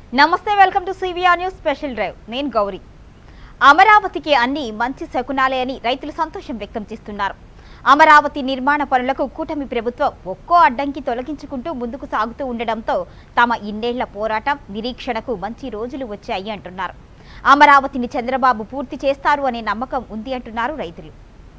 నమస్తే welcome to CVR News special drive నేను గౌరీ అమరావతికి అన్ని మంచి శకునాలే అని రైతులు సంతోషం వ్యక్తం చేస్తున్నారు అమరావతి నిర్మాణ పనులకు కూటమి ప్రభుత్వం ఒక్కో అడ్డంకి తొలగించుకుంటూ ముందుకు సాగుతూ ఉండడంతో తమ ఇన్నేళ్ల పోరాటం నిరీక్షణకు మంచి రోజులు వచ్చాయి అంటున్నారు అమరావతిని చంద్రబాబు పూర్తి చేస్తారు అనే నమ్మకం ఉంది అంటున్నారు రైతులు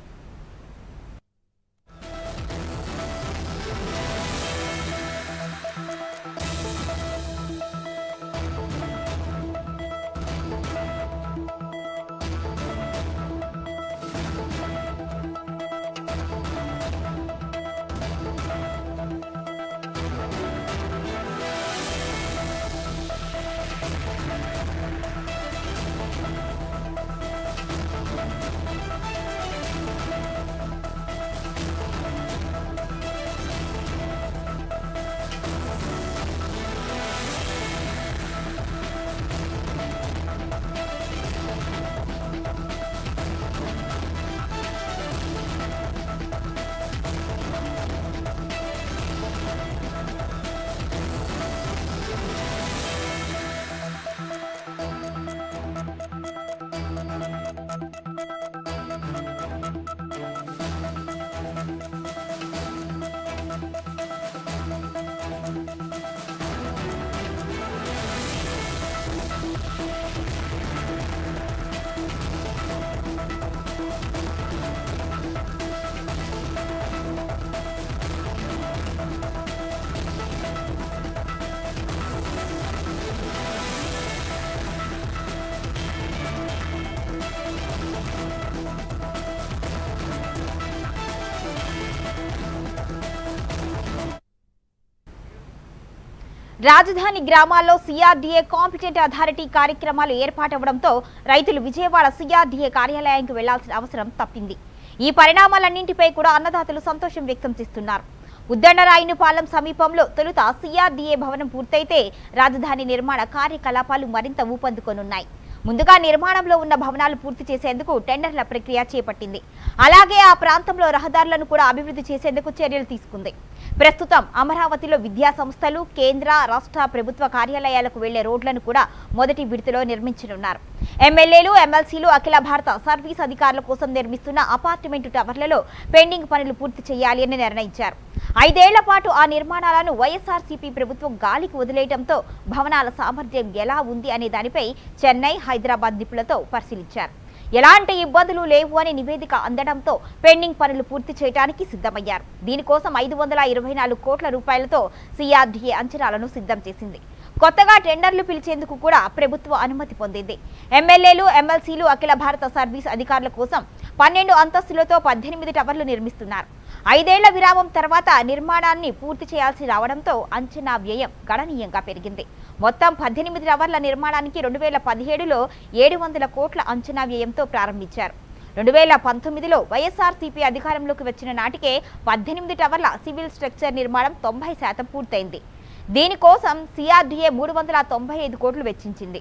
రాజధాని గ్రామాల్లో సిఆర్డీఏ కాంపిటెంట్ అథారిటీ కార్యక్రమాలు ఏర్పాటవడంతో రైతులు విజయవాడ సిఆర్డీఏ కార్యాలయానికి వెళ్లాల్సిన అవసరం తప్పింది ఈ పరిణామాలన్నింటిపై కూడా అన్నదాతలు సంతోషం వ్యక్తం చేస్తున్నారు ఉద్దండరాయునిపాలెం సమీపంలో తొలుత సిఆర్డీఏ భవనం పూర్తయితే రాజధాని నిర్మాణ కార్యకలాపాలు మరింత ఊపందుకోనున్నాయి ముందుగా నిర్మాణంలో ఉన్న భవనాలు పూర్తి చేసేందుకు టెండర్ల ప్రక్రియ చేపట్టింది అలాగే ఆ ప్రాంతంలో రహదారులను కూడా అభివృద్ధి చేసేందుకు చర్యలు తీసుకుంది ప్రస్తుతం అమరావతిలో విద్యా సంస్థలు కేంద్ర రాష్ట్ర ప్రభుత్వ కార్యాలయాలకు వెళ్లే రోడ్లను కూడా మొదటి విడతలో నిర్మించనున్నారు ఎమ్మెల్యేలు ఎమ్మెల్సీలు అఖిల భారత సర్వీస్ అధికారుల కోసం నిర్మిస్తున్న అపార్ట్మెంటు టవర్లలో పెండింగ్ పనులు పూర్తి చేయాలి అని నిర్ణయించారు ఐదేళ్ల పాటు ఆ నిర్మాణాలను వైఎస్ఆర్సీపీ ప్రభుత్వం గాలికి వదిలేయడంతో భవనాల సామర్థ్యం ఎలా ఉంది అనే దానిపై చెన్నై హైదరాబాద్ నిపుణులతో పరిశీలించారు ఎలాంటి ఇబ్బందులు లేవు అని నివేదిక అందడంతో పెండింగ్ పనులు పూర్తి చేయడానికి సిద్ధమయ్యారు దీనికోసం ఐదు వందల ఇరవై నాలుగు కోట్ల రూపాయలతో సిఆర్డీఏ అంచనాలను సిద్ధం చేసింది కొత్తగా టెండర్లు పిలిచేందుకు కూడా ప్రభుత్వ అనుమతి పొందింది ఎమ్మెల్యేలు ఎమ్మెల్సీలు అఖిల భారత సర్వీస్ అధికారుల కోసం పన్నెండు అంతస్తులతో పద్దెనిమిది టవర్లు నిర్మిస్తున్నారు ఐదేళ్ల విరామం తర్వాత నిర్మాణాన్ని పూర్తి చేయాల్సి రావడంతో అంచనా వ్యయం గణనీయంగా పెరిగింది మొత్తం పద్దెనిమిది టవర్ల నిర్మాణానికి రెండు వేల పదిహేడులో ఏడు వందల కోట్ల అంచనా వ్యయంతో ప్రారంభించారు రెండు వేల పంతొమ్మిదిలో వైఎస్ఆర్సీపీ అధికారంలోకి వచ్చిన నాటికే పద్దెనిమిది టవర్ల సివిల్ స్ట్రక్చర్ నిర్మాణం తొంభై శాతం పూర్తయింది దీనికోసం సిఆర్డీఏ మూడు వందల తొంభై ఐదు కోట్లు వెచ్చించింది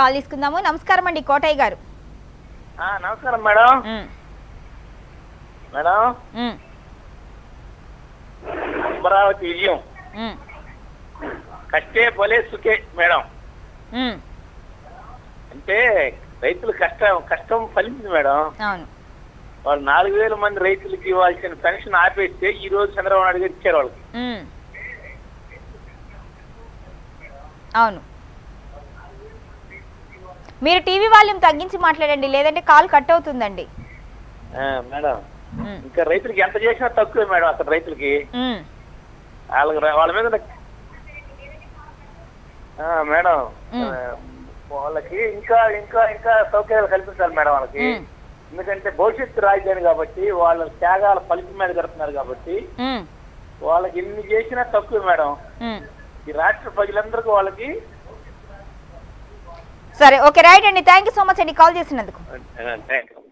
కాల్ తీసుకుందాము నమస్కారం అండి కోటయ్య గారు ఆ, నమస్కారం మేడం ఉమ్, మేడం ఉమ్, అమరావతి విజయం ఉమ్, కష్టే బలే సుఖే మేడం ఉమ్, అంటే రైతులు కష్టం కష్టం ఫలించింది మేడం అవును వాళ్ళు నాలుగు వేల మంది రైతులకి ఇవ్వాల్సిన పెన్షన్ ఆపేస్తే ఈ రోజు చంద్రబాబు నాయుడు గారు ఇచ్చారు వాళ్ళకి ఉమ్. అవును మీరు టీవీ వాల్యూమ్ తగ్గించి మాట్లాడండి లేదంటే కాల్ కట్ అవుతుందండి ఆ, మేడం ఉమ్, ఇంకా రైతులకి ఎంత చేసినా తక్కువే మేడం అసలు రైతులకి ఉమ్, వాళ్ళకి ర- వాళ్ళ మీద ఉన్న- ఆ, మేడం మ్. ఆ, వాళ్ళకి ఇంకా ఇంకా ఇంకా సౌకర్యాలు కల్పించాలి మేడం వాళ్ళకి ఉమ్, ఎందుకంటే భవిష్యత్తు రాజధాని కాబట్టి వాళ్ళ త్యాగాల ఫలితం మీద కడుతున్నారు కాబట్టి ఉమ్, వాళ్ళకి ఎన్ని చేసినా తక్కువ మేడం ఉమ్. ఈ రాష్ట్ర ప్రజలందరికీ వాళ్ళకి సరే ఓకే రైట్ అండి థ్యాంక్ యూ సో మచ్ అండి కాల్ చేసినందుకు థ్యాంక్ యూ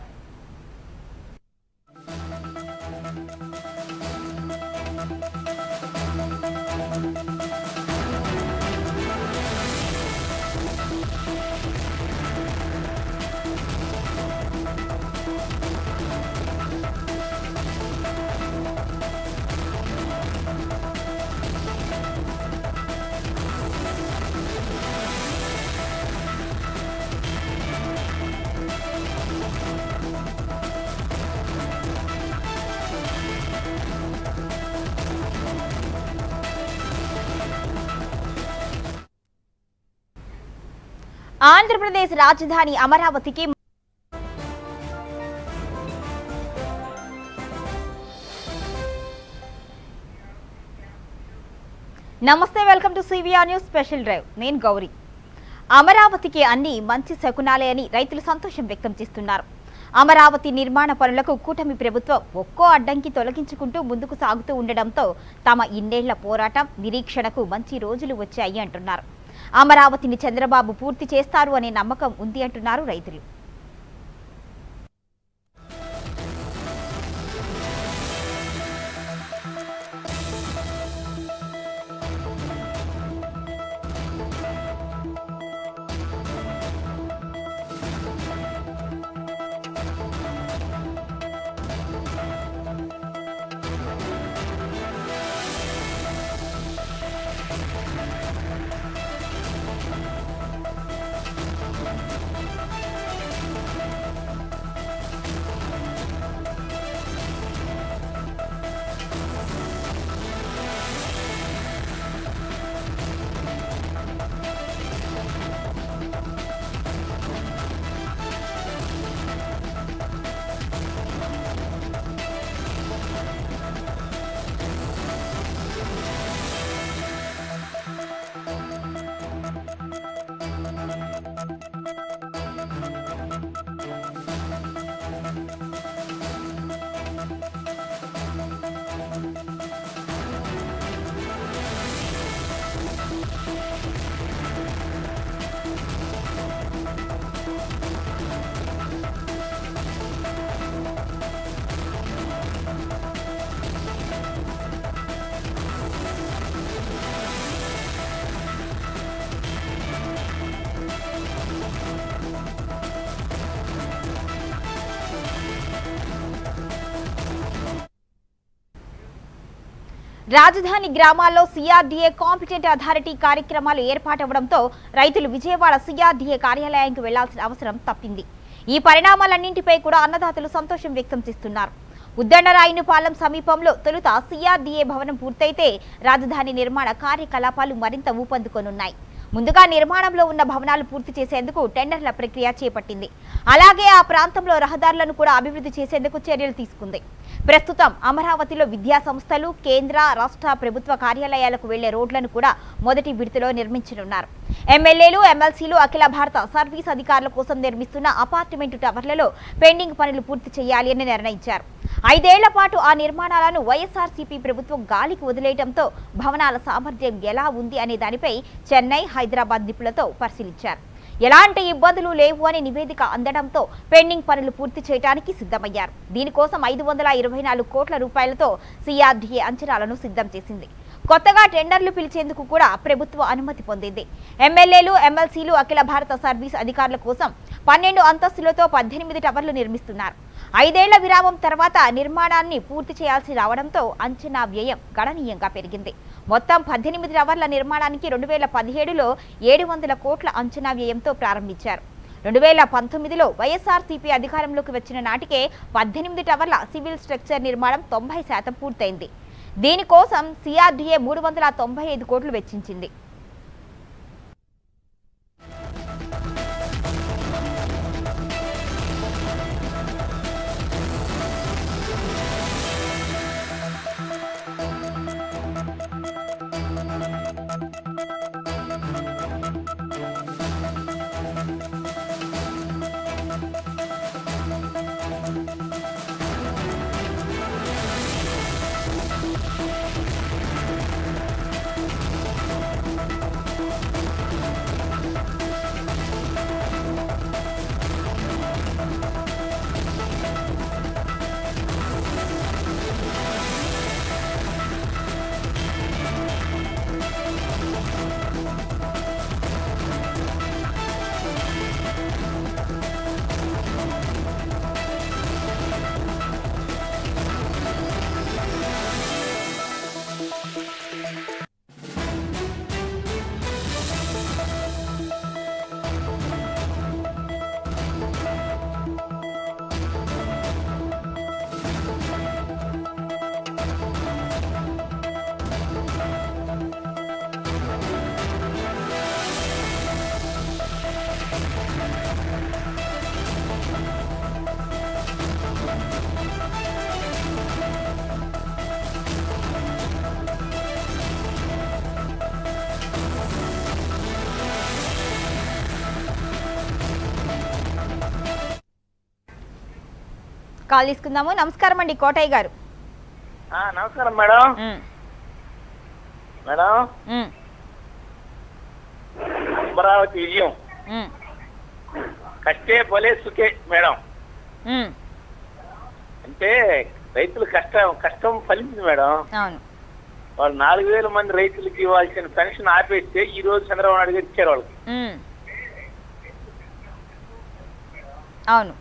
ఆంధ్రప్రదేశ్ రాజధాని అమరావతికి నమస్తే welcome to CVR News special drive నేను గౌరీ అమరావతికి అన్ని మంచి శకునాలే అని రైతులు సంతోషం వ్యక్తం చేస్తున్నారు అమరావతి నిర్మాణ పనులకు కూటమి ప్రభుత్వం ఒక్కో అడ్డంకి తొలగించుకుంటూ ముందుకు సాగుతూ ఉండడంతో తమ ఇన్నేళ్ల పోరాటం నిరీక్షణకు మంచి రోజులు వచ్చాయి అంటున్నారు అమరావతిని చంద్రబాబు పూర్తి చేస్తారు అనే నమ్మకం ఉంది అంటున్నారు రైతులు రాజధాని గ్రామాల్లో సిఆర్డీఏ కాంపిటెంట్ అథారిటీ కార్యక్రమాలు ఏర్పాటవడంతో రైతులు విజయవాడ సిఆర్డీఏ కార్యాలయానికి వెళ్లాల్సిన అవసరం తప్పింది ఈ పరిణామాలన్నింటిపై కూడా అన్నదాతలు సంతోషం వ్యక్తం చేస్తున్నారు ఉద్దండరాయునిపాలెం సమీపంలో తొలుత సిఆర్డీఏ భవనం పూర్తయితే రాజధాని నిర్మాణ కార్యకలాపాలు మరింత ఊపందుకొనున్నాయి ముందుగా నిర్మాణంలో ఉన్న భవనాలు పూర్తి చేసేందుకు టెండర్ల ప్రక్రియ చేపట్టింది అలాగే ఆ ప్రాంతంలో రహదారులను కూడా అభివృద్ధి చేసేందుకు చర్యలు తీసుకుంది ప్రస్తుతం అమరావతిలో విద్యా సంస్థలు కేంద్ర రాష్ట్ర ప్రభుత్వ కార్యాలయాలకు వెళ్లే రోడ్లను కూడా మొదటి విడతలో నిర్మించనున్నారు ఎమ్మెల్యేలు ఎమ్మెల్సీలు అఖిల భారత సర్వీస్ అధికారుల కోసం నిర్మిస్తున్న అపార్ట్మెంటు టవర్లలో పెండింగ్ పనులు పూర్తి చేయాలి అని నిర్ణయించారు ఐదేళ్ల పాటు ఆ నిర్మాణాలను వైఎస్ఆర్సీపీ ప్రభుత్వం గాలికి వదిలేయడంతో భవనాల సామర్థ్యం ఎలా ఉంది అనే దానిపై చెన్నై హైదరాబాద్ నిపుణులతో పరిశీలించారు ఎలాంటి ఇబ్బందులు లేవు అనే నివేదిక అందడంతో పెండింగ్ పనులు పూర్తి చేయడానికి సిద్ధమయ్యారు దీనికోసం ఐదు వందల ఇరవై నాలుగు కోట్ల రూపాయలతో సిఆర్డీఏ అంచనాలను సిద్ధం చేసింది కొత్తగా టెండర్లు పిలిచేందుకు కూడా ప్రభుత్వ అనుమతి పొందింది ఎమ్మెల్యేలు ఎమ్మెల్సీలు అఖిల భారత సర్వీస్ అధికారుల కోసం పన్నెండు అంతస్తులతో పద్దెనిమిది టవర్లు నిర్మిస్తున్నారు ఐదేళ్ల విరామం తర్వాత నిర్మాణాన్ని పూర్తి చేయాల్సి రావడంతో అంచనా వ్యయం గణనీయంగా పెరిగింది మొత్తం పద్దెనిమిది టవర్ల నిర్మాణానికి రెండు వేల పదిహేడులో ఏడు వందల కోట్ల అంచనా వ్యయంతో ప్రారంభించారు రెండు వేల పంతొమ్మిదిలో వైఎస్ఆర్సీపీ అధికారంలోకి వచ్చిన నాటికే పద్దెనిమిది టవర్ల సివిల్ స్ట్రక్చర్ నిర్మాణం తొంభై శాతం పూర్తయింది దీనికోసం సిఆర్డీఏ మూడు వందల తొంభై ఐదు కోట్లు వెచ్చించింది కాల్ తీసుకుందాము నమస్కారం అండి కోటయ్య గారు ఆ, నమస్కారం మేడం ఉమ్, మేడం ఉమ్, అమరావతి విజయం ఉమ్, కష్టే బలే సుఖే మేడం ఉమ్, అంటే రైతులు కష్టం కష్టం ఫలించింది మేడం అవును వాళ్ళు నాలుగు వేల మంది రైతులకి ఇవ్వాల్సిన పెన్షన్ ఆపేస్తే ఈ రోజు చంద్రబాబు నాయుడు గారు ఇచ్చారు వాళ్ళకి ఉమ్. అవును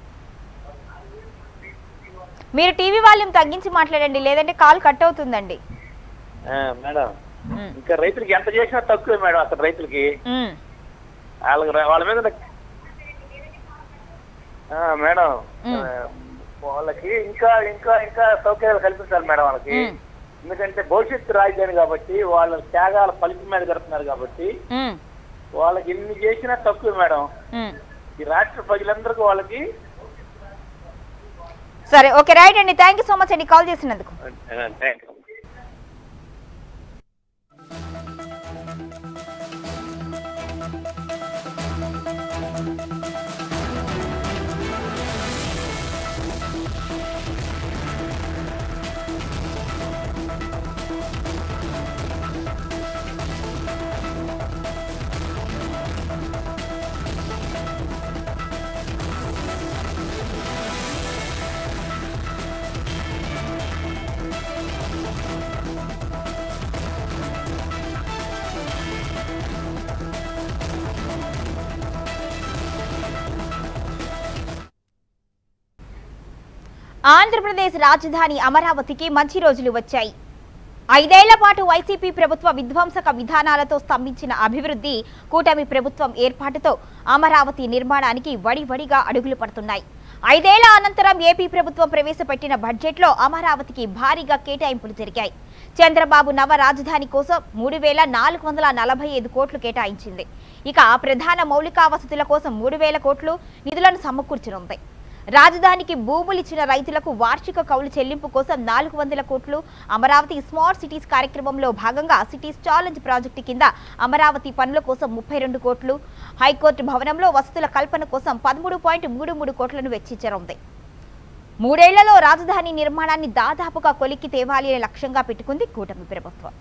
మీరు టీవీ వాల్యూమ్ తగ్గించి మాట్లాడండి లేదంటే కాల్ కట్ అవుతుందండి ఆ, మేడం ఉమ్, ఇంకా రైతులకి ఎంత చేసినా తక్కువే మేడం అక్కడ రైతులకి ఉమ్, వాళ్ళకి ర- వాళ్ళ మీద ఉన్న- ఆ, మేడం మ్. ఆ, వాళ్ళకి ఇంకా ఇంకా ఇంకా సౌకర్యాలు కల్పించాలి మేడం వాళ్ళకి మ్. ఎందుకంటే భవిష్యత్తు రాజధాని కాబట్టి వాళ్ళ త్యాగాల ఫలితం మీద గడుపుతున్నారు కాబట్టి ఉమ్, వాళ్ళకి ఎన్ని చేసినా తక్కువే మేడం ఉమ్. ఈ రాష్ట్ర ప్రజలందరికీ వాళ్ళకి సరే ఓకే రైట్ అండి థ్యాంక్ యూ సో మచ్ అండి కాల్ చేసినందుకు ఆ, థాంక్స్. ఆంధ్రప్రదేశ్ రాజధాని అమరావతికి మంచి రోజులు వచ్చాయి ఐదేళ్ల పాటు వైసీపీ ప్రభుత్వ విధ్వంసక విధానాలతో స్తంభించిన అభివృద్ధి కూటమి ప్రభుత్వం ఏర్పాటుతో అమరావతి నిర్మాణానికి వడివడిగా అడుగులు పడుతున్నాయి ఐదేళ్ల అనంతరం ఏపీ ప్రభుత్వం ప్రవేశపెట్టిన బడ్జెట్లో అమరావతికి భారీగా కేటాయింపులు జరిగాయి చంద్రబాబు నవ రాజధాని కోసం మూడు వేల నాలుగు వందల నలభై ఐదు కోట్లు కేటాయించింది ఇక ప్రధాన మౌలిక వసతుల కోసం మూడు వేల కోట్లు నిధులను సమకూర్చనుంది రాజధానికి భూములిచ్చిన రైతులకు వార్షిక కౌలు చెల్లింపు కోసం నాలుగు వందల కోట్లు అమరావతి స్మార్ట్ సిటీస్ కార్యక్రమంలో భాగంగా సిటీస్ ఛాలెంజ్ ప్రాజెక్టు కింద అమరావతి పనుల కోసం ముప్పై రెండు కోట్లు హైకోర్టు భవనంలో వసతుల కల్పన కోసం పదమూడు పాయింట్ మూడు మూడు కోట్లను వెచ్చించనుంది మూడేళ్లలో రాజధాని నిర్మాణాన్ని దాదాపుగా కొలిక్కి తేవాలి అనే లక్ష్యంగా పెట్టుకుంది కూటమి ప్రభుత్వం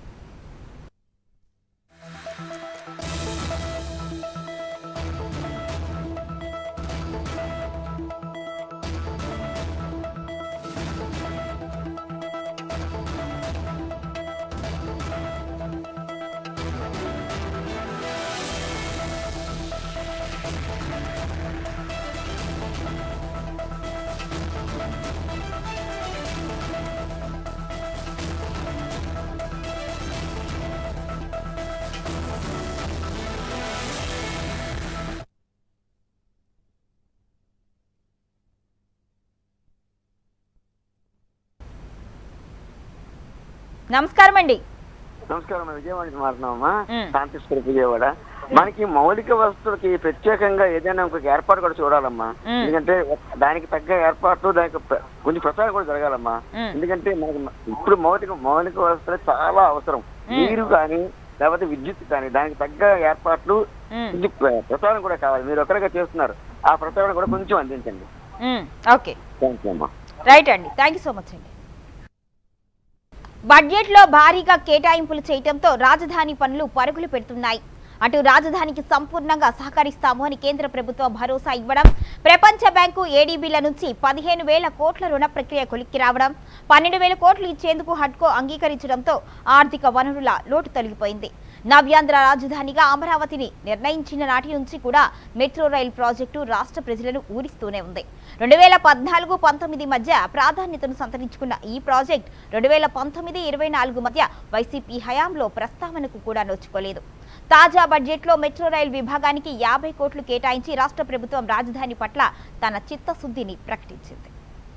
నమస్కారం అండి నమస్కారం మేము విజయవాడ నుంచి మాట్లాడుతున్నామమ్మా మ్. శాంతిస్వరూప్ విజయవాడ మనకి మౌలిక వస్తువులకి ప్రత్యేకంగా ఏదైనా ఇంకొక ఏర్పాటు కూడా చూడాలమ్మా మ్. ఎందుకంటే దానికి తగ్గ ఏర్పాట్లు దానికి ప్ర- కొంచెం ప్రచారం కూడా జరగాలమ్మా మ్. ఎందుకంటే మనకి మ- ఇప్పుడు మౌలిక మౌలిక వస్తువులు చాలా అవసరం నీరు కానీ లేకపోతే విద్యుత్ కానీ దానికి తగ్గ ఏర్పాట్లు మ్. కొంచెం ప్ర- ప్రచారం కూడా కావాలి మీరు ఒకరిగా చేస్తున్నారు ఆ ప్రచారం కూడా కొంచెం అందించండి మ్, ఓకే థ్యాంక్ యూ అమ్మా రైట్ అండి థ్యాంక్ యూ సో మచ్ అండి బడ్జెట్లో భారీగా కేటాయింపులు చేయటంతో రాజధాని పనులు పరుగులు పెడుతున్నాయి అటు రాజధానికి సంపూర్ణంగా సహకరిస్తాము అని కేంద్ర ప్రభుత్వం భరోసా ఇవ్వడం ప్రపంచ బ్యాంకు ఏడీబీల నుంచి పదిహేను వేల కోట్ల రుణ ప్రక్రియ కొలిక్కి రావడం పన్నెండు వేల కోట్లు ఇచ్చేందుకు హడ్కో అంగీకరించడంతో ఆర్థిక వనరుల లోటు తొలగిపోయింది నవ్యాంధ్ర రాజధానిగా అమరావతిని నిర్ణయించిన నాటి నుంచి కూడా మెట్రో రైల్ ప్రాజెక్టు రాష్ట్ర ప్రజలను ఊరిస్తూనే ఉంది రెండు వేల పద్నాలుగు పంతొమ్మిది మధ్య ప్రాధాన్యతను సంతరించుకున్న ఈ ప్రాజెక్ట్ రెండు వేల పంతొమ్మిది ఇరవై నాలుగు మధ్య వైసీపీ హయాంలో ప్రస్తావనకు కూడా నోచుకోలేదు తాజా బడ్జెట్లో మెట్రో రైల్ విభాగానికి యాభై కోట్లు కేటాయించి రాష్ట్ర ప్రభుత్వం రాజధాని పట్ల తన చిత్తశుద్ధిని ప్రకటించింది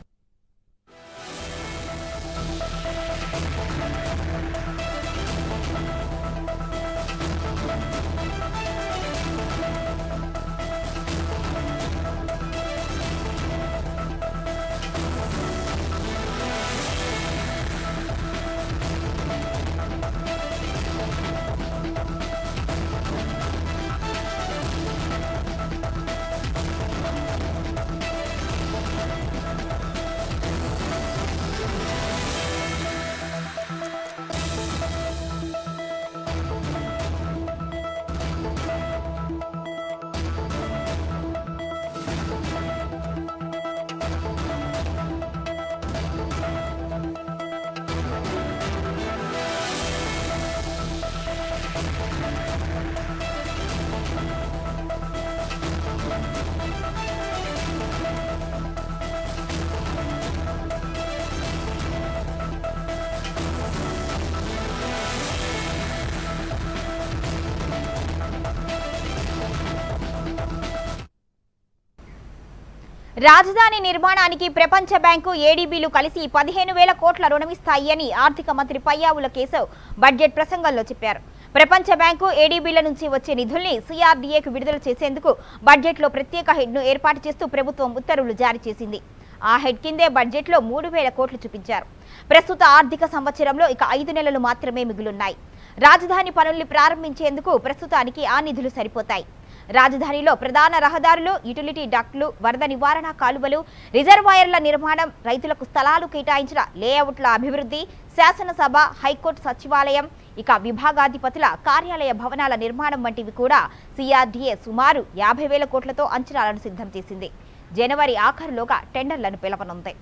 రాజధాని నిర్మాణానికి ప్రపంచ బ్యాంకు ఏడీబీలు కలిసి పదిహేను వేల కోట్ల రుణమిస్తాయి అని ఆర్థిక మంత్రి పయ్యావుల కేశవ్ బడ్జెట్ ప్రసంగంలో చెప్పారు ప్రపంచ బ్యాంకు ఏడీబీల నుంచి వచ్చే నిధుల్ని సిఆర్డీఏకు విడుదల చేసేందుకు బడ్జెట్లో ప్రత్యేక హెడ్ను ఏర్పాటు చేస్తూ ప్రభుత్వం ఉత్తర్వులు జారీ చేసింది ఆ హెడ్ కిందే బడ్జెట్లో మూడు వేల కోట్లు చూపించారు ప్రస్తుత ఆర్థిక సంవత్సరంలో ఇక ఐదు నెలలు మాత్రమే మిగులున్నాయి రాజధాని పనుల్ని ప్రారంభించేందుకు ప్రస్తుతానికి ఆ నిధులు సరిపోతాయి రాజధానిలో ప్రధాన రహదారులు యుటిలిటీ డక్ట్లు వరద నివారణ కాలువలు రిజర్వాయర్ల నిర్మాణం రైతులకు స్థలాలు కేటాయించిన లేఅవుట్ల అభివృద్ధి శాసనసభ హైకోర్టు సచివాలయం ఇక విభాగాధిపతుల కార్యాలయ భవనాల నిర్మాణం వంటివి కూడా సిఆర్డీఏ సుమారు యాభై వేల కోట్లతో అంచనాలను సిద్ధం చేసింది జనవరి ఆఖరులోగా టెండర్లను పిలవనుంది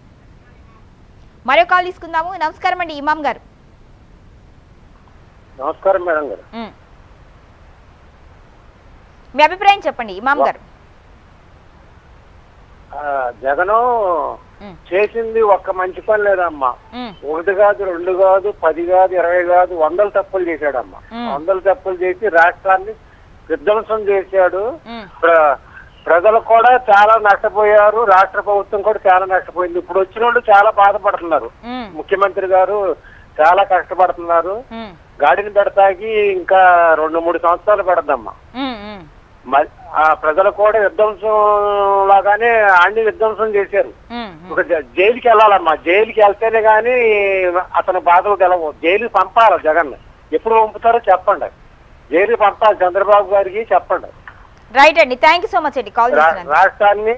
మరో కాల్ తీసుకుందాము నమస్కారం అండి ఇమాం గారు నమస్కారం మేడం గారు ఉమ్. మీ అభిప్రాయం చెప్పండి ఇమాం గారు ఆ, జగను ఉమ్, చేసింది ఒక్క మంచి పని లేదమ్మా ఉమ్, ఒకటి కాదు రెండు కాదు పది కాదు ఇరవై కాదు వందల తప్పులు చేశాడమ్మా మ్. వందల తప్పులు చేసి రాష్ట్రాన్ని విధ్వంసం చేశాడు ఉమ్, ప్ర- ప్రజలు కూడా చాలా నష్టపోయారు రాష్ట్ర ప్రభుత్వం కూడా చాలా నష్టపోయింది ఇప్పుడు వచ్చిన వాళ్ళు చాలా బాధపడుతున్నారు ఉమ్, ముఖ్యమంత్రి గారు చాలా కష్టపడుతున్నారు ఉమ్, గాడిని పెడతాకి ఇంకా రెండు మూడు సంవత్సరాలు పడద్దమ్మా ఉమ్, ఉమ్, మరి ఆ ప్రజలు కూడా విధ్వంసం లాగానే అన్ని విధ్వంసం చేశారు ఉమ్, ఉమ్. ఒక జ- జైలుకి వెళ్ళాలమ్మా జైలుకి వెళ్తేనే గాని అతని బాధలు తెలవు జైలుకి పంపాలి జగన్ ఎప్పుడు పంపుతారో చెప్పండి జైలుకి పంపాలి చంద్రబాబు గారికి చెప్పండి రైట్ అండి థ్యాంక్ యూ సో మచ్ అండి కాల్ రా- చేసినందుకు రాష్ట్రాన్ని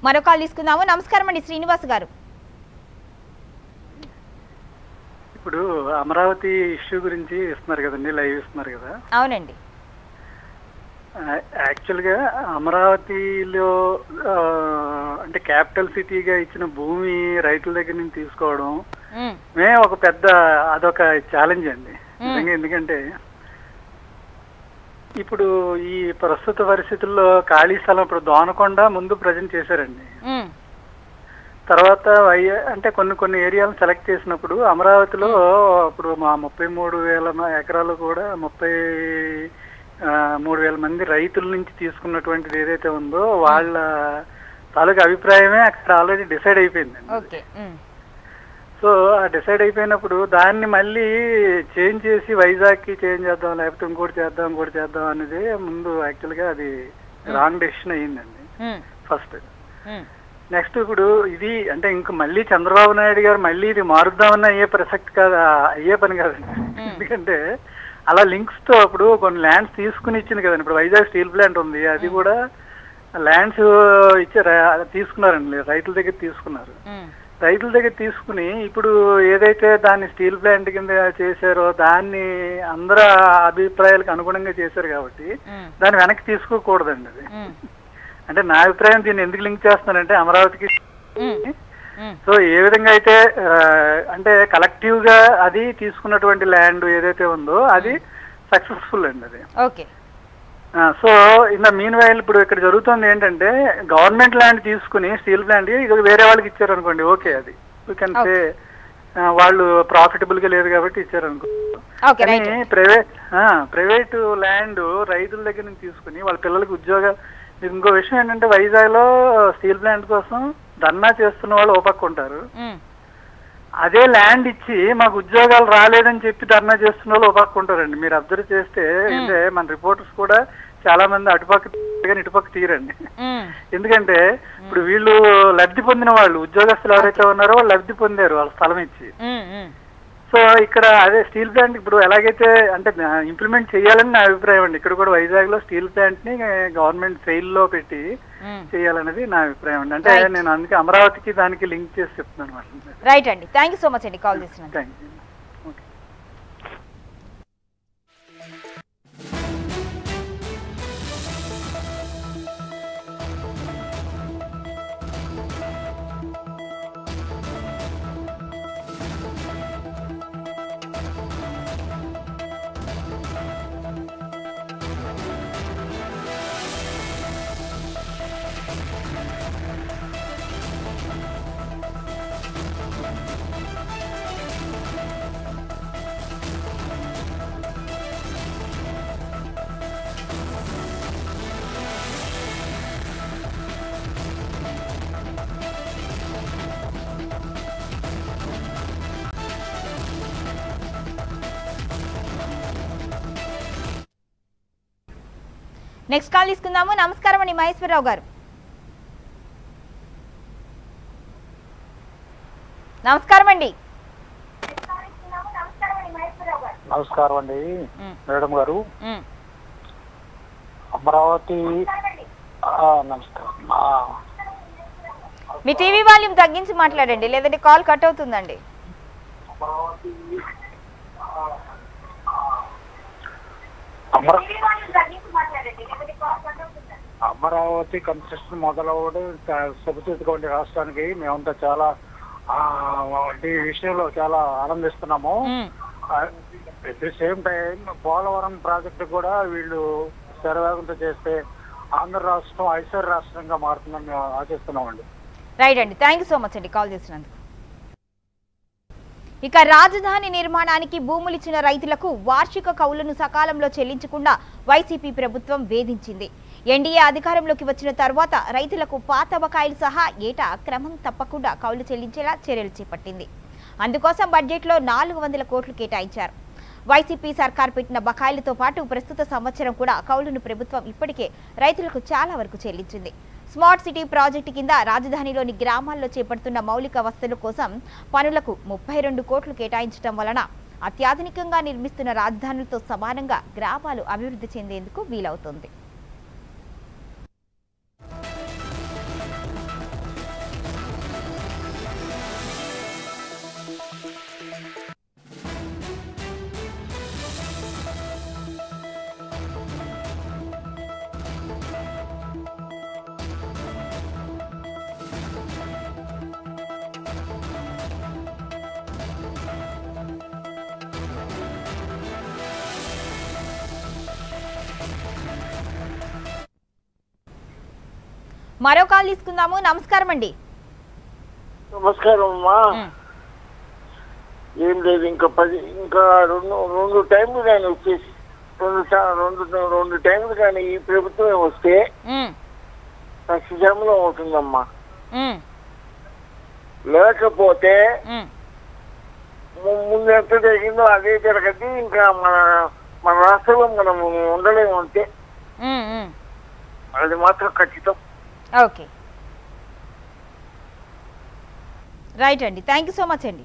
మరో కాల్ తీసుకుందాము నమస్కారం అండి శ్రీనివాస్ గారు ఇప్పుడు అమరావతి ఇష్యూ గురించి ఇస్తున్నారు కదండి లైవ్ ఇస్తున్నారు కదా అవునండి ఆ- యాక్చువల్గా అమరావతిలో ఆ, అంటే క్యాపిటల్ సిటీగా ఇచ్చిన భూమి రైతుల దగ్గర నుంచి తీసుకోవడం ఉమ్, మే ఒక పెద్ద అదొక ఛాలెంజ్ అండి నిజంగా ఎందుకంటే ఇప్పుడు ఈ ప్రస్తుత పరిస్థితుల్లో ఖాళీ స్థలం ఇప్పుడు దోనకొండ ముందు ప్రజెంట్ చేశారండి ఉమ్, తర్వాత వై- అంటే కొన్ని కొన్ని ఏరియాలను సెలెక్ట్ చేసినప్పుడు అమరావతిలో ఇప్పుడు మా ముప్పై మూడు వేల మ- ఎకరాలు కూడా ముప్పై ఆ, మూడు వేల మంది రైతుల నుంచి తీసుకున్నటువంటిది ఏదైతే ఉందో వాళ్ళ తాలూకా అభిప్రాయమే అక్కడ ఆల్రెడీ డిసైడ్ అయిపోయిందండి ఓకే ఉమ్, సో ఆ డిసైడ్ అయిపోయినప్పుడు దాన్ని మళ్ళీ చేంజ్ చేసి వైజాగ్కి చేంజ్ చేద్దాం లేకపోతే ఇంకోటి చేద్దాం ఇంకోటి చేద్దాం అనేది ముందు యాక్చువల్గా అది రాంగ్ డెసిషన్ అయ్యిందండి ఉమ్, ఫస్ట్ ఉమ్, నెక్స్ట్ ఇప్పుడు ఇది అంటే ఇంక మళ్ళీ చంద్రబాబు నాయుడు గారు మళ్ళీ ఇది మారుద్దామన్న అయ్యే ప్రసక్తి కాదు అయ్యే పని కాదండి ఎందుకంటే అలా లింక్స్ తో అప్పుడు కొన్ని ల్యాండ్స్ తీసుకుని ఇచ్చింది కదండి ఇప్పుడు వైజాగ్ స్టీల్ ప్లాంట్ ఉంది అది కూడా ల్యాండ్స్ ఇచ్చారు తీసుకున్నారండి రైతుల దగ్గర తీసుకున్నారు ఉమ్, రైతుల దగ్గర తీసుకుని ఇప్పుడు ఏదైతే దాన్ని స్టీల్ ప్లాంట్ కింద చేశారో దాన్ని అందరూ అభిప్రాయాలకు అనుగుణంగా చేశారు కాబట్టి ఉమ్, దాన్ని వెనక్కి తీసుకోకూడదండి అది ఉమ్, అంటే నా అభిప్రాయం దీన్ని ఎందుకు లింక్ చేస్తున్నానంటే అమరావతికి ఉమ్, ఉమ్, సో ఏ విధంగా అయితే ఆ, అంటే కలెక్టివ్ గా అది తీసుకున్నటువంటి ల్యాండ్ ఏదైతే ఉందో అది సక్సెస్ఫుల్ అండి అది ఓకే ఆ, so in the meanwhile ఇప్పుడు ఇక్కడ జరుగుతుంది ఏంటంటే గవర్నమెంట్ ల్యాండ్ తీసుకుని స్టీల్ ప్లాంట్ ఇది వేరే వాళ్ళకి ఇచ్చారు అనుకోండి ఓకే అది యూ కెన్ సే వాళ్ళు ప్రాఫిటబుల్ గా లేదు కాబట్టి ఇచ్చారు అనుకో ఓకే రైట్ కానీ ప్రైవేట్ ప్రైవేట్ ల్యాండ్ రైతుల దగ్గర నుంచి తీసుకుని వాళ్ళ పిల్లలకి ఉద్యోగాలు మీకు ఇంకో విషయం ఏంటంటే వైజాగ్ లో స్టీల్ ప్లాంట్ కోసం ధర్నా చేస్తున్న వాళ్ళు ఓ పక్క ఉంటారు ఉమ్, అదే ల్యాండ్ ఇచ్చి మాకు ఉద్యోగాలు రాలేదని చెప్పి ధర్నా చేస్తున్న వాళ్ళు ఓ పక్క ఉంటారండి మీరు అబ్జర్వ్ చేస్తే అంటే మన రిపోర్టర్స్ కూడా చాలా మంది అటుపక్క తీయరు కానీ ఇటుపక్క తీరండి ఉమ్, ఎందుకంటే ఇప్పుడు వీళ్ళు లబ్ధి పొందిన వాళ్ళు ఉద్యోగస్తులు ఎవరైతే ఉన్నారో వాళ్ళు లబ్ధి పొందారు వాళ్ళ స్థలం ఇచ్చి ఉమ్, ఉమ్, సో ఇక్కడ అదే స్టీల్ ప్లాంట్ ఇప్పుడు ఎలాగైతే అంటే ఇంప్లిమెంట్ చేయాలని నా అభిప్రాయం అండి ఇక్కడ కూడా వైజాగ్ లో స్టీల్ ప్లాంట్ ని గవర్నమెంట్ సెయిల్ లో పెట్టి ఉమ్. చేయాలనేది నా అభిప్రాయం అండి అంటే Right. నేను అందుకే అమరావతికి దానికి లింక్ చేసి చెప్తున్నాను అనమాట రైట్ అండి థ్యాంక్ యూ సో మచ్ అండి కాల్ చేసినందుకు thank you okay next call తీసుకుందాము నమస్కారం అండి మహేశ్వరరావు గారు నమస్కారం అండి నమస్కారం అండి ఉమ్, మేడం గారు ఉమ్. అమరావతి ఆ, నమస్కారం ఆ, మీ టీవీ వాల్యూమ్ తగ్గించి మాట్లాడండి లేదంటే కాల్ కట్ అవుతుందండి అమరా- అమరావతి కన్స్ట్రక్షన్ మొదలవడం శుభసూచకం వంటి రాష్ట్రానికి మేమంతా చాలా ఆ, ఈ విషయంలో చాలా ఆనందిస్తున్నాము um, at the same time Polavaram project కూడా వీళ్ళు శరవేగంతో చేస్తే ఆంధ్ర రాష్ట్రం ఐశ్వర్య రాష్ట్రంగా మారుతుందని మేము ఆశిస్తున్నామండి రైట్ అండి థ్యాంక్ యూ సో మచ్ అండి కాల్ చేసినందుకు ఇక రాజధాని నిర్మాణానికి భూములు ఇచ్చిన రైతులకు వార్షిక కౌలును సకాలంలో చెల్లించకుండా వైసీపీ ప్రభుత్వం వేధించింది ఎన్డీఏ అధికారంలోకి వచ్చిన తర్వాత రైతులకు పాత బకాయిలు సహా ఏటా క్రమం తప్పకుండా కౌలు చెల్లించేలా చర్యలు చేపట్టింది అందుకోసం బడ్జెట్లో నాలుగు వందల కోట్లు కేటాయించారు వైసీపీ సర్కార్ పెట్టిన బకాయిలతో పాటు ప్రస్తుత సంవత్సరం కూడా కౌలును ప్రభుత్వం ఇప్పటికే రైతులకు చాలా వరకు చెల్లించింది స్మార్ట్ సిటీ ప్రాజెక్టు కింద రాజధానిలోని గ్రామాల్లో చేపడుతున్న మౌలిక వసతుల కోసం పనులకు ముప్పై రెండు కోట్లు కేటాయించడం వలన అత్యాధునికంగా నిర్మిస్తున్న రాజధానులతో సమానంగా గ్రామాలు అభివృద్ధి చెందేందుకు వీలవుతుంది మరో కాల్ తీసుకుందాము నమస్కారం అండి నమస్కారం అమ్మా ఉమ్, ఏం లేదు ఇంకా పది ఇంకా రెండు రెండు టైంలు కానీ వచ్చేసి రెండు టా- రెండు రెండు టైంలు కానీ ఈ ప్రభుత్వం వస్తే ఉమ్, సస్యజాములో ఉంటుందమ్మా ఉమ్, లేకపోతే ఉమ్. ము- ముందు ఎంత జరిగిందో అదే జరగదు ఇంకా మన మన రాష్ట్రంలో మనం ఉండలేము అంటే ఉమ్, ఉమ్. అది మాత్రం ఖచ్చితం ఓకే రైట్ అండి థ్యాంక్ యూ సో మచ్ అండి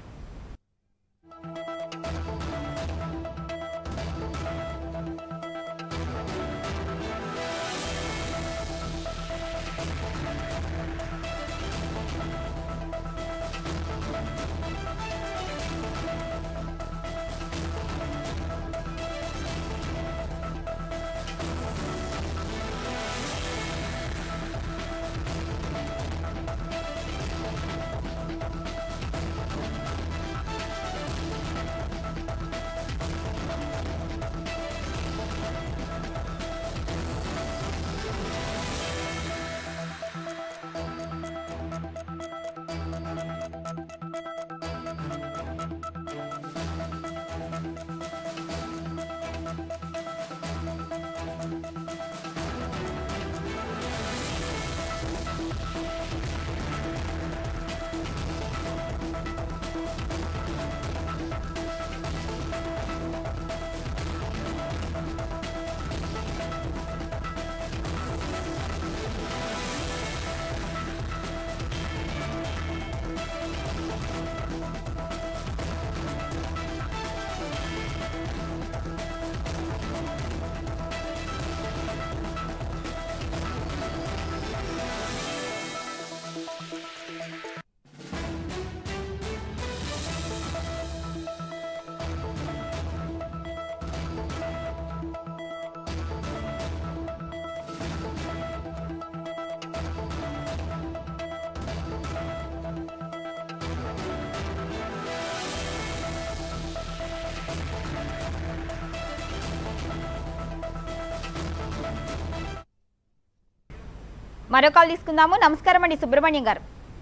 మరో కాల్ తీసుకుందాము నమస్కారం అండి సుబ్రహ్మణ్యం గారు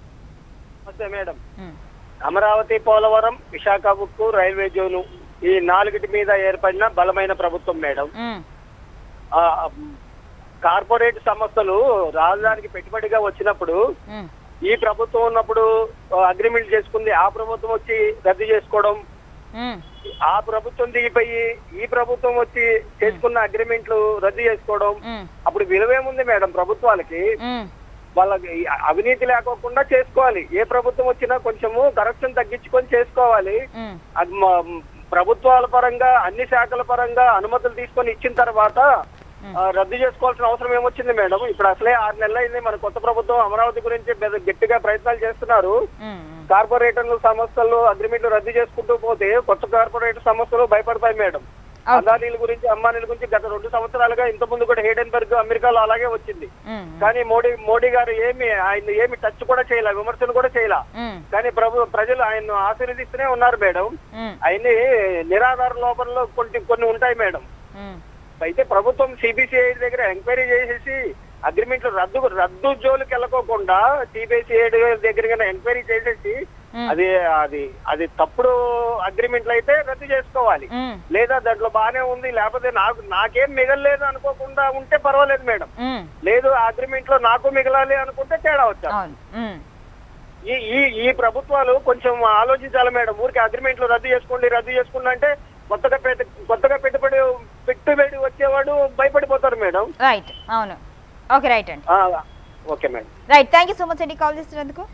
నమస్తే మేడం ఉమ్, అమరావతి పోలవరం విశాఖ ఉక్కు రైల్వే జోను ఈ నాలుగిటి మీద ఏర్పడిన బలమైన ప్రభుత్వం మేడం ఉమ్, ఆ, కార్పొరేట్ సంస్థలు రాజధానికి పెట్టుబడిగా వచ్చినప్పుడు ఉమ్, ఈ ప్రభుత్వం ఉన్నప్పుడు అగ్రిమెంట్ చేసుకుంది ఆ ప్రభుత్వం వచ్చి రద్దు చేసుకోవడం ఉమ్, ఆ ప్రభుత్వం దిగిపోయి ఈ ప్రభుత్వం వచ్చి చేసుకున్న అగ్రిమెంట్లు రద్దు చేసుకోవడం ఉమ్, అప్పుడు విలువేముంది మేడం ప్రభుత్వాలకి ఉమ్, వాళ్ళకి ఈ అవినీతి లేకోకుండా చేసుకోవాలి ఏ ప్రభుత్వం వచ్చినా కొంచెము కరప్షన్ తగ్గించుకొని చేసుకోవాలి ఉమ్, అది మ- ప్రభుత్వాల పరంగా అన్ని శాఖల పరంగా అనుమతులు తీసుకొని ఇచ్చిన తర్వాత ఆ, రద్దు చేసుకోవాల్సిన అవసరం ఏమొచ్చింది మేడం ఇప్పుడు అసలే ఆరు నెలలు అయింది మన కొత్త ప్రభుత్వం అమరావతి గురించి పెద్ద గట్టిగా ప్రయత్నాలు చేస్తున్నారు ఉమ్, ఉమ్. కార్పొరేటర్లు సంస్థలు అగ్రిమెంట్లు రద్దు చేసుకుంటూ పోతే కొత్త కార్పొరేటర్ సంస్థలు భయపడతాయి మేడం Okay. అదానీల గురించి అంబానీల గురించి గత రెండు సంవత్సరాలుగా ఇంత ముందు కూడా హేడెన్బర్గ్ అమెరికాలో అలాగే వచ్చింది ఉమ్, కానీ మోడీ మోడీ గారు ఏమి ఆయన ఏమి టచ్ కూడా చేయలే విమర్శలు కూడా చేయలే ఉమ్, కానీ ప్రభు ప్రజలు ఆయన్ను ఆశీర్వదిస్తూనే ఉన్నారు మేడం ఉమ్, ఆయన్ని నిరాధార లోపంలో కొన్ని కొన్ని ఉంటాయి మేడం ఉమ్, అయితే ప్రభుత్వం సిబిసిఐ దగ్గర ఎంక్వైరీ చేసేసి అగ్రిమెంట్లు రద్దు రద్దు జోలికి వెళ్ళకోకుండా సిబిసిఐ దగ్గర ఎంక్వైరీ చేసేసి ఉమ్, అది అది అది తప్పుడు అగ్రిమెంట్లు అయితే రద్దు చేసుకోవాలి ఉమ్, లేదా దాంట్లో బానే ఉంది లేకపోతే నాకు నాకేం మిగలలేదు అనుకోకుండా ఉంటే పర్వాలేదు మేడం ఉమ్, లేదు ఆ అగ్రిమెంట్ లో నాకు మిగలాలి అనుకుంటే తేడా వచ్చా అవును ఉమ్, ఈ ఈ ఈ ప్రభుత్వాలు కొంచెం ఆలోచించాలి మేడం ఊరికి అగ్రిమెంట్లు రద్దు చేసుకోండి రద్దు చేసుకోండి అంటే కొత్తగా పెట్ట కొత్తగా పెట్టుబడి పెట్టుబడి వచ్చేవాడు భయపడిపోతారు మేడం రైట్ అవును ఓకే రైట్ అండి ఆ, okay madam right thank you so much అండి కాల్ చేస్తున్నందుకు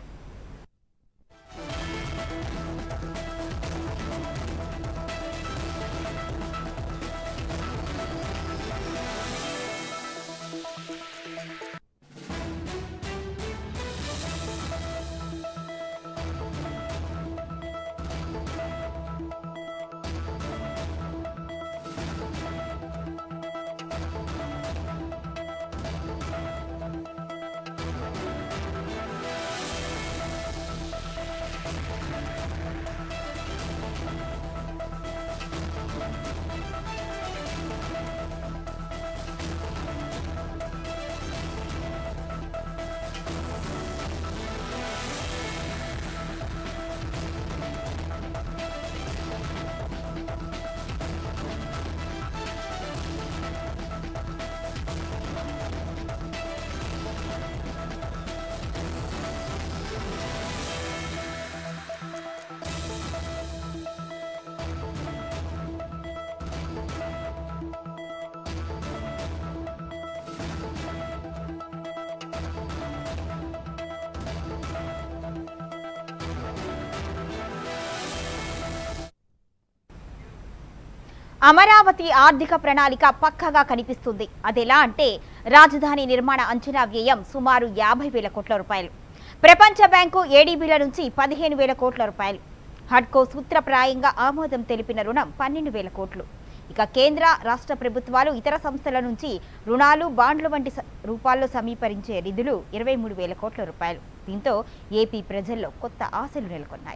అమరావతి ఆర్థిక ప్రణాళిక పక్కగా కనిపిస్తుంది అదెలా అంటే రాజధాని నిర్మాణ అంచనా వ్యయం సుమారు యాభై వేల కోట్ల రూపాయలు ప్రపంచ బ్యాంకు ఏడీబీల నుంచి పదిహేను వేల కోట్ల రూపాయలు హడ్కో సూత్రప్రాయంగా ఆమోదం తెలిపిన రుణం పన్నెండు వేల కోట్లు ఇక కేంద్ర రాష్ట్ర ప్రభుత్వాలు ఇతర సంస్థల నుంచి రుణాలు బాండ్లు వంటి స- రూపాల్లో సమీకరించే నిధులు ఇరవై మూడు వేల కోట్ల రూపాయలు దీంతో ఏపీ ప్రజల్లో కొత్త ఆశలు నెలకొన్నాయి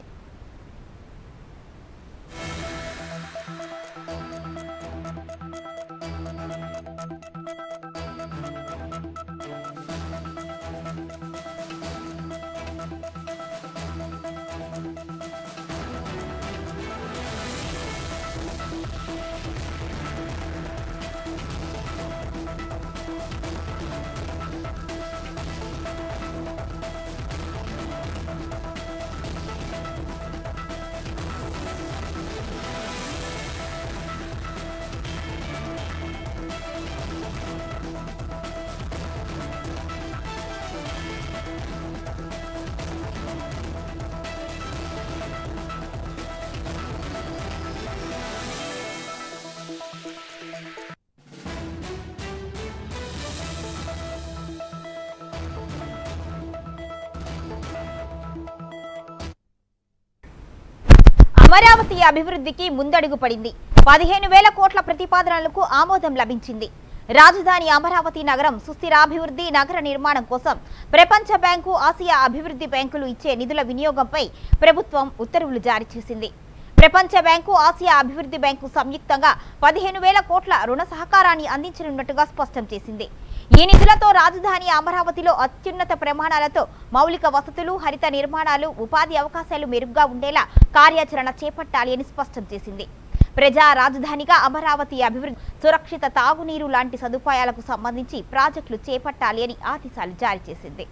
అమరావతి అభివృద్ధికి ముందడుగు పడింది పదిహేను వేల కోట్ల ప్రతిపాదనలకు ఆమోదం లభించింది రాజధాని అమరావతి నగరం సుస్థిరాభివృద్ధి నగర నిర్మాణం కోసం ప్రపంచ బ్యాంకు ఆసియా అభివృద్ధి బ్యాంకులు ఇచ్చే నిధుల వినియోగంపై ప్రభుత్వం ఉత్తర్వులు జారీ చేసింది ప్రపంచ బ్యాంకు ఆసియా అభివృద్ధి బ్యాంకు సంయుక్తంగా పదిహేను వేల కోట్ల రుణ సహకారాన్ని అందించనున్నట్టుగా స్పష్టం చేసింది ఈ నిధులతో రాజధాని అమరావతిలో అత్యున్నత ప్రమాణాలతో మౌలిక వసతులు హరిత నిర్మాణాలు ఉపాధి అవకాశాలు మెరుగ్గా ఉండేలా కార్యాచరణ చేపట్టాలి అని స్పష్టం చేసింది ప్రజా రాజధానిగా అమరావతి అభివృద్ధి సురక్షిత తాగునీరు లాంటి సదుపాయాలకు సంబంధించి ప్రాజెక్టులు చేపట్టాలి అని ఆదేశాలు జారీ చేసింది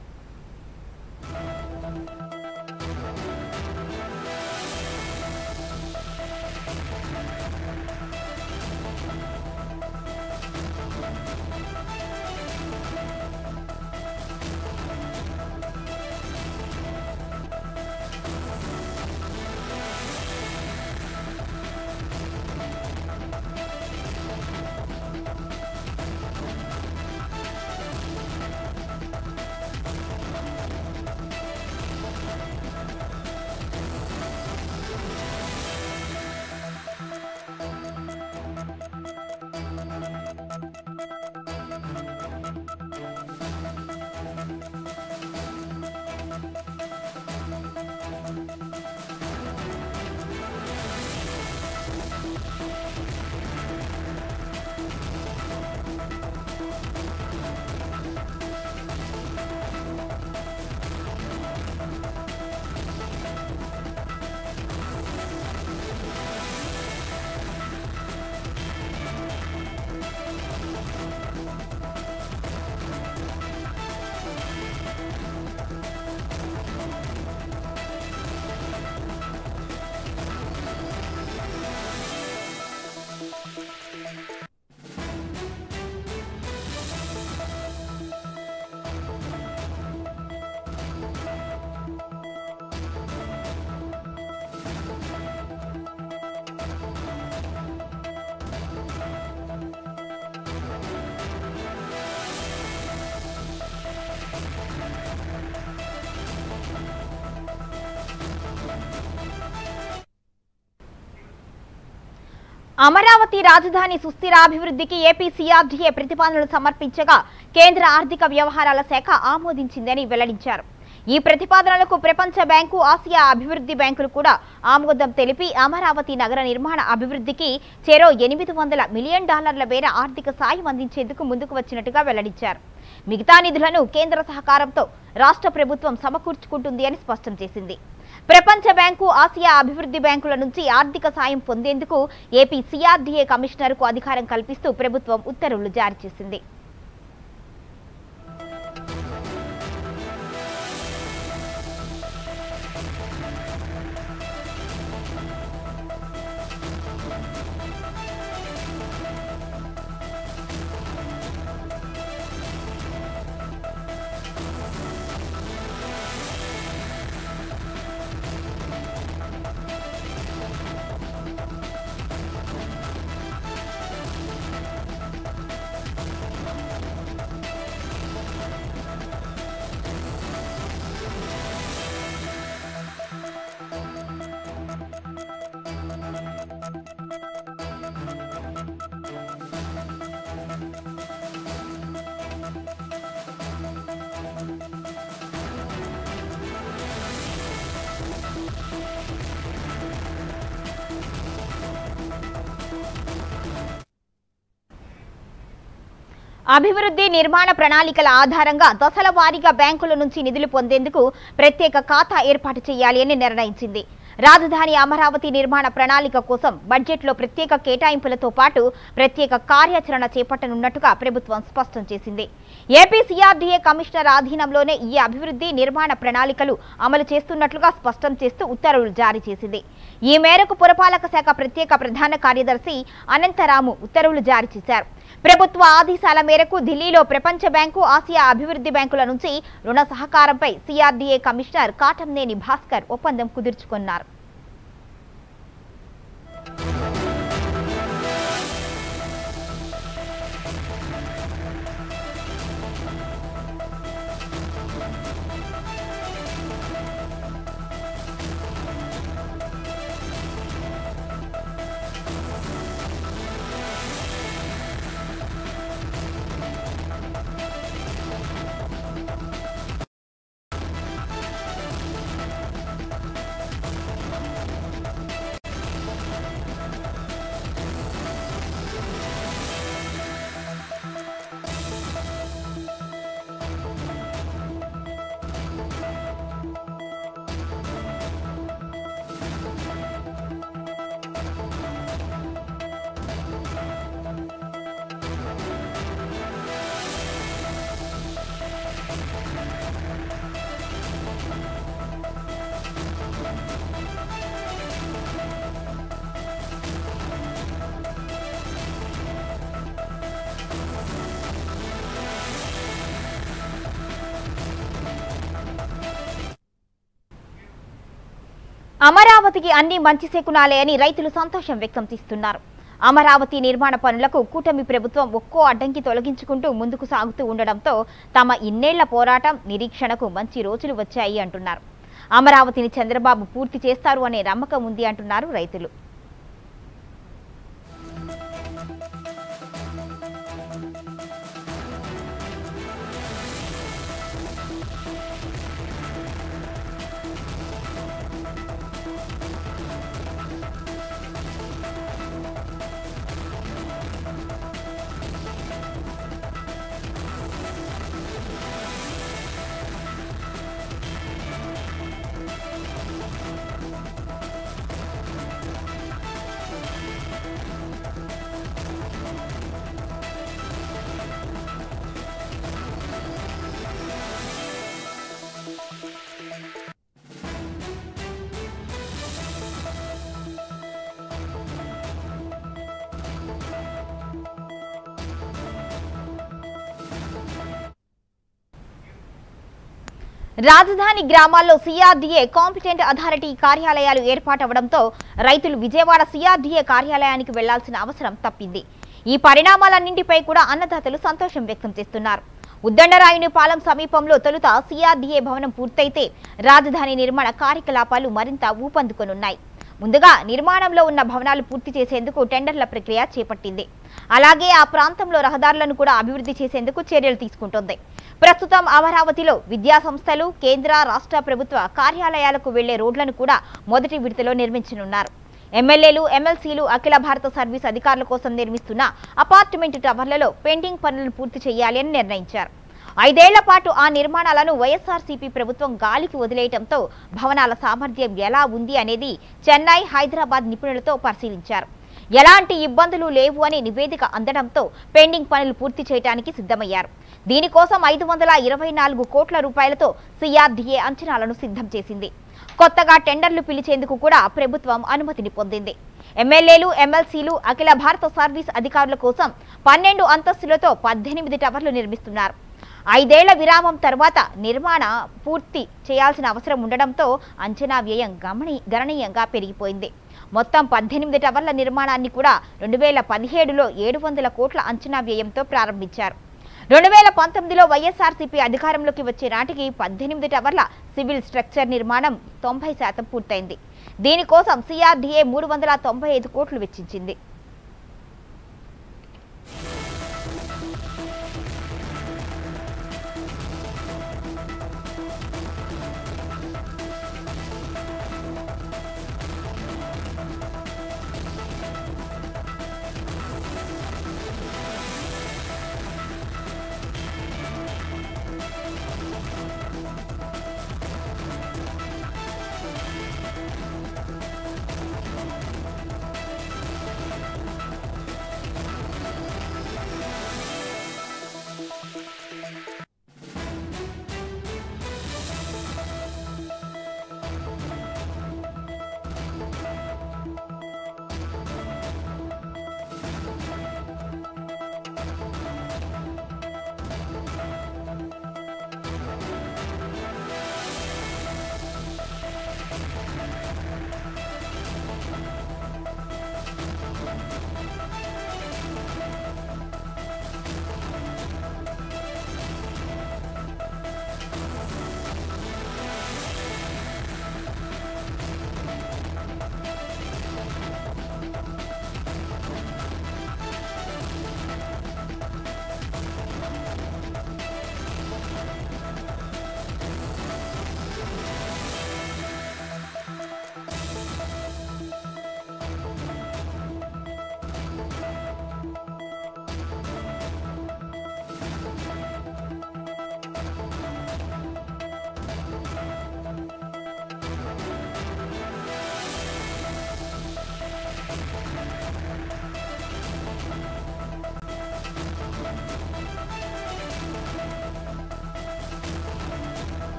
అమరావతి రాజధాని సుస్థిరాభివృద్ధికి ఏపీ సిఆర్డీఏ ప్రతిపాదనలు సమర్పించగా కేంద్ర ఆర్థిక వ్యవహారాల శాఖ ఆమోదించిందని వెల్లడించారు ఈ ప్రతిపాదనలకు ప్రపంచ బ్యాంకు ఆసియా అభివృద్ధి బ్యాంకులు కూడా ఆమోదం తెలిపి అమరావతి నగర నిర్మాణ అభివృద్ధికి చెరో ఎనిమిది వందల మిలియన్ డాలర్ల మేర ఆర్థిక సాయం అందించేందుకు ముందుకు వచ్చినట్టుగా వెల్లడించారు మిగతా నిధులను కేంద్ర సహకారంతో రాష్ట్ర ప్రభుత్వం సమకూర్చుకుంటుంది అని స్పష్టం చేసింది ప్రపంచ బ్యాంకు ఆసియా అభివృద్ధి బ్యాంకుల నుంచి ఆర్థిక సాయం పొందేందుకు ఏపీ సిఆర్డీఏ కమిషనర్కు అధికారం కల్పిస్తూ ప్రభుత్వం ఉత్తర్వులు జారీ చేసింది అభివృద్ధి నిర్మాణ ప్రణాళికల ఆధారంగా దశల వారీగా బ్యాంకుల నుంచి నిధులు పొందేందుకు ప్రత్యేక ఖాతా ఏర్పాటు చేయాలి అని నిర్ణయించింది రాజధాని అమరావతి నిర్మాణ ప్రణాళిక కోసం బడ్జెట్లో ప్రత్యేక కేటాయింపులతో పాటు ప్రత్యేక కార్యాచరణ చేపట్టనున్నట్టుగా ప్రభుత్వం స్పష్టం చేసింది ఏపీ సిఆర్డీఏ కమిషనర్ ఆధీనంలోనే ఈ అభివృద్ధి నిర్మాణ ప్రణాళికలు అమలు చేస్తున్నట్లుగా స్పష్టం చేస్తూ ఉత్తర్వులు జారీ చేసింది ఈ మేరకు పురపాలక శాఖ ప్రత్యేక ప్రధాన కార్యదర్శి అనంతరాము ఉత్తర్వులు జారీ చేశారు ప్రభుత్వ ఆదేశాల మేరకు ఢిల్లీలో ప్రపంచ బ్యాంకు ఆసియా అభివృద్ధి బ్యాంకుల నుంచి రుణ సహకారంపై సిఆర్డీఏ కమిషనర్ కాటంనేని భాస్కర్ ఒప్పందం కుదుర్చుకున్నారు అమరావతికి అన్ని మంచి శకునాలే అని రైతులు సంతోషం వ్యక్తం చేస్తున్నారు అమరావతి నిర్మాణ పనులకు కూటమి ప్రభుత్వం ఒక్కో అడ్డంకి తొలగించుకుంటూ ముందుకు సాగుతూ ఉండడంతో తమ ఇన్నేళ్ల పోరాటం నిరీక్షణకు మంచి రోజులు వచ్చాయి అంటున్నారు అమరావతిని చంద్రబాబు పూర్తి చేస్తారు అనే నమ్మకం ఉంది అంటున్నారు రైతులు రాజధాని గ్రామాల్లో సిఆర్డీఏ కాంపిటెంట్ అథారిటీ కార్యాలయాలు ఏర్పాటవడంతో రైతులు విజయవాడ సిఆర్డీఏ కార్యాలయానికి వెళ్లాల్సిన అవసరం తప్పింది ఈ పరిణామాలన్నింటిపై కూడా అన్నదాతలు సంతోషం వ్యక్తం చేస్తున్నారు ఉద్దండరాయుని పాలెం సమీపంలో తొలుత సిఆర్డీఏ భవనం పూర్తయితే రాజధాని నిర్మాణ కార్యకలాపాలు మరింత ఊపందుకొనున్నాయి ముందుగా నిర్మాణంలో ఉన్న భవనాలు పూర్తి చేసేందుకు టెండర్ల ప్రక్రియ చేపట్టింది అలాగే ఆ ప్రాంతంలో రహదారులను కూడా అభివృద్ధి చేసేందుకు చర్యలు తీసుకుంటోంది ప్రస్తుతం అమరావతిలో విద్యా సంస్థలు కేంద్ర రాష్ట్ర ప్రభుత్వ కార్యాలయాలకు వెళ్లే రోడ్లను కూడా మొదటి విడతలో నిర్మించనున్నారు ఎమ్మెల్యేలు ఎమ్మెల్సీలు అఖిల భారత సర్వీస్ అధికారుల కోసం నిర్మిస్తున్న అపార్ట్మెంట్ టవర్లలో పెండింగ్ పనులను పూర్తి చేయాలి అని నిర్ణయించారు ఐదేళ్ల పాటు ఆ నిర్మాణాలను వైఎస్ఆర్సీపీ ప్రభుత్వం గాలికి వదిలేయటంతో భవనాల సామర్థ్యం ఎలా ఉంది అనేది చెన్నై హైదరాబాద్ నిపుణులతో పరిశీలించారు ఎలాంటి ఇబ్బందులు లేవు అని నివేదిక అందడంతో పెండింగ్ పనులు పూర్తి చేయడానికి సిద్ధమయ్యారు దీనికోసం ఐదు వందల ఇరవై నాలుగు కోట్ల రూపాయలతో సిఆర్డీఏ అంచనాలను సిద్ధం చేసింది కొత్తగా టెండర్లు పిలిచేందుకు కూడా ప్రభుత్వం అనుమతిని పొందింది ఎమ్మెల్యేలు ఎమ్మెల్సీలు అఖిల భారత సర్వీస్ అధికారుల కోసం పన్నెండు అంతస్తులతో పద్దెనిమిది టవర్లు నిర్మిస్తున్నారు ఐదేళ్ల విరామం తర్వాత నిర్మాణ పూర్తి చేయాల్సిన అవసరం ఉండడంతో అంచనా వ్యయం గమని గణనీయంగా పెరిగిపోయింది మొత్తం పద్దెనిమిది టవర్ల నిర్మాణాన్ని కూడా రెండు వేల పదిహేడులో ఏడు వందల కోట్ల అంచనా వ్యయంతో ప్రారంభించారు రెండు వేల పంతొమ్మిదిలో వైఎస్ఆర్సీపీ అధికారంలోకి వచ్చే నాటికి పద్దెనిమిది టవర్ల సివిల్ స్ట్రక్చర్ నిర్మాణం తొంభై శాతం పూర్తయింది దీనికోసం సిఆర్డీఏ మూడు వందల తొంభై ఐదు కోట్లు వెచ్చించింది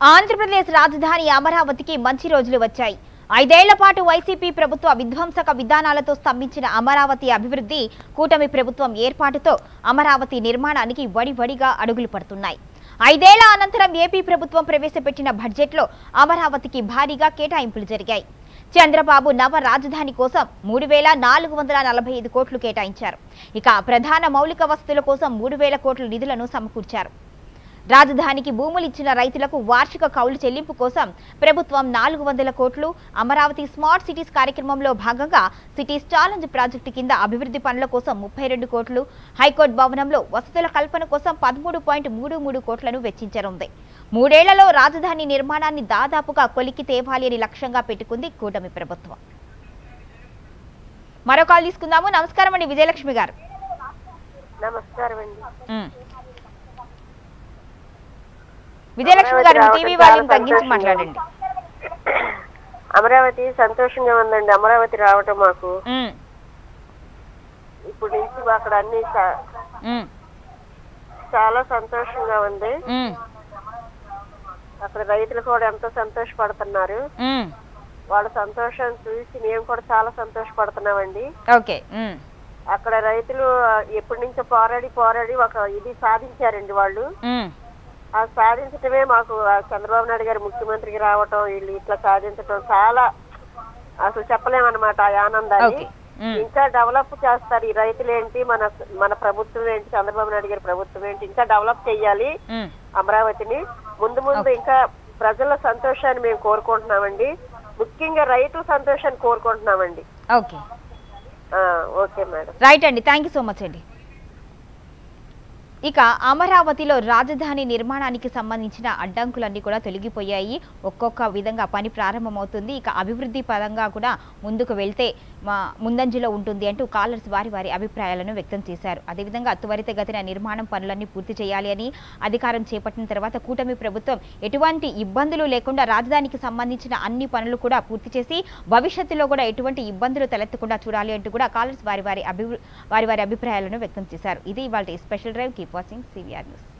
ఆంధ్రప్రదేశ్ రాజధాని అమరావతికి మంచి రోజులు వచ్చాయి ఐదేళ్ల పాటు వైసీపీ ప్రభుత్వ విధ్వంసక విధానాలతో స్తంభించిన అమరావతి అభివృద్ధి కూటమి ప్రభుత్వం ఏర్పాటుతో అమరావతి నిర్మాణానికి వడివడిగా అడుగులు పడుతున్నాయి ఐదేళ్ల అనంతరం ఏపీ ప్రభుత్వం ప్రవేశపెట్టిన బడ్జెట్లో అమరావతికి భారీగా కేటాయింపులు జరిగాయి చంద్రబాబు నవ రాజధాని కోసం మూడు వేల నాలుగు వందల నలభై ఐదు కోట్లు కేటాయించారు ఇక ప్రధాన మౌలిక వసతుల కోసం మూడు వేల కోట్ల నిధులను సమకూర్చారు రాజధానికి భూములు ఇచ్చిన రైతులకు వార్షిక కౌలు చెల్లింపు కోసం ప్రభుత్వం నాలుగు వందల కోట్లు అమరావతి స్మార్ట్ సిటీస్ కార్యక్రమంలో భాగంగా సిటీస్ ఛాలెంజ్ ప్రాజెక్టు కింద అభివృద్ధి పనుల కోసం ముప్పై రెండు కోట్లు హైకోర్టు భవనంలో వసతుల కల్పన కోసం పదమూడు పాయింట్ మూడు మూడు కోట్లను వెచ్చించనుంది మూడేళ్లలో రాజధాని నిర్మాణాన్ని దాదాపుగా కొలికి తేవాలి అని లక్ష్యంగా పెట్టుకుంది కూటమి ప్రభుత్వం మరో కాల్ తీసుకుందాము నమస్కారం అండి విజయలక్ష్మి గారు నమస్కారం అండి ఉమ్. విజయలక్ష్మి గారు అమరావతి టీవీ రావడం వాల్యూమ్ చాలా తగ్గించి సంతోషంగా మాట్లాడండి అమరావతి సంతోషంగా ఉందండి అమరావతి రావటం మాకు ఉమ్, ఇప్పుడు నుంచి అక్కడ అన్ని చా- ఉమ్, చాలా సంతోషంగా ఉంది ఉమ్, అక్కడ రైతులు కూడా ఎంతో సంతోషపడుతున్నారు ఉమ్. వాళ్ళ సంతోషం చూసి మేము కూడా చాలా సంతోషపడుతున్నామండి ఓకే ఉమ్, అక్కడ రైతులు ఆ, ఎప్పటి నుంచో పోరాడి పోరాడి ఒక ఇది సాధించారండి వాళ్ళు ఉమ్, ఆ సాధించటమే మాకు ఆ చంద్రబాబు నాయుడు గారు ముఖ్యమంత్రికి రావటం వీళ్ళు ఇట్లా సాధించటం చాలా అసలు చెప్పలేమన్నమాట ఆ ఆనందాన్ని ఓకే ఉమ్, ఇంకా డెవలప్ చేస్తారు ఈ రైతులు ఏంటి మన మన ప్రభుత్వం ఏంటి చంద్రబాబు నాయుడు గారి ప్రభుత్వం ఏంటి ఇంకా డెవలప్ చేయాలి ఉమ్. అమరావతిని ముందు ముందు ఇంకా ప్రజల సంతోషాన్ని మేము కోరుకుంటున్నామండి ముఖ్యంగా రైతు సంతోషాన్ని కోరుకుంటున్నామండి ఓకే ఆ, ఓకే మేడం రైట్ అండి థ్యాంక్ యూ సో మచ్ అండి ఇక అమరావతిలో రాజధాని నిర్మాణానికి సంబంధించిన అడ్డంకులన్నీ కూడా తొలగిపోయాయి ఒక్కొక్క విధంగా పని ప్రారంభమవుతుంది ఇక అభివృద్ధి పరంగా కూడా ముందుకు వెళ్తే మా ముందంజలో ఉంటుంది అంటూ కాలర్స్ వారి వారి అభిప్రాయాలను వ్యక్తం చేశారు అదేవిధంగా త్వరితగతిన నిర్మాణం పనులన్నీ పూర్తి చేయాలి అని అధికారం చేపట్టిన తర్వాత కూటమి ప్రభుత్వం ఎటువంటి ఇబ్బందులు లేకుండా రాజధానికి సంబంధించిన అన్ని పనులు కూడా పూర్తి చేసి భవిష్యత్తులో కూడా ఎటువంటి ఇబ్బందులు తలెత్తకుండా చూడాలి అంటూ కూడా కాలర్స్ వారి వారి అభి వారి వారి అభిప్రాయాలను వ్యక్తం చేశారు ఇది ఇవాళ special drive keep watching CVR news